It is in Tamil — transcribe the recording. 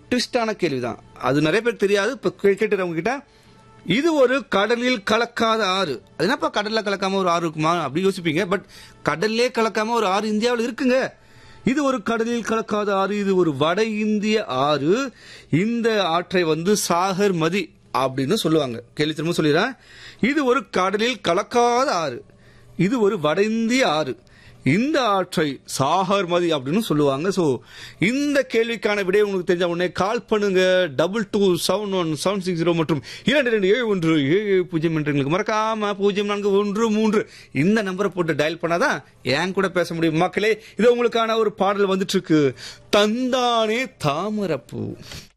ட்விஸ்டான கேள்விதான் அது நிறைய பேர் தெரியாது இப்ப கே- கேட்டுறவங்க கிட்ட இது ஒரு கடலில் கலக்காத ஆறு அது என்னப்பா கடல்ல கலக்காம ஒரு ஆறு இருக்குமா அப்படி யோசிப்பீங்க பட் கடல்லே கலக்காம ஒரு ஆறு இந்தியாவில் இருக்குங்க இது ஒரு கடலில் கலக்காத ஆறு இது ஒரு வட இந்திய ஆறு இந்த ஆற்றை வந்து சாகர் மதி அப்படின்னு சொல்லுவாங்க கேள்வி திரும்ப சொல்லிடுறேன் இது ஒரு கடலில் கலக்காத ஆறு இது ஒரு வட இந்திய ஆறு இந்த ஆற்றை சாகர்மதி அப்படின்னு சொல்லுவாங்க ஸோ இந்த கேள்விக்கான விடை உங்களுக்கு தெரிஞ்ச உடனே கால் பண்ணுங்க double two seven one seven six zero மற்றும் இரண்டு ரெண்டு ஏழு ஒன்று ஏழு ஏழு பூஜ்ஜியம் என்று எங்களுக்கு மறக்காம பூஜ்ஜியம் நான்கு ஒன்று மூன்று இந்த நம்பரை போட்டு டயல் பண்ணாதான் என் கூட பேச முடியும் மக்களே இது உங்களுக்கான ஒரு பாடல் வந்துட்டு இருக்கு தந்தானே தாமரப்பூ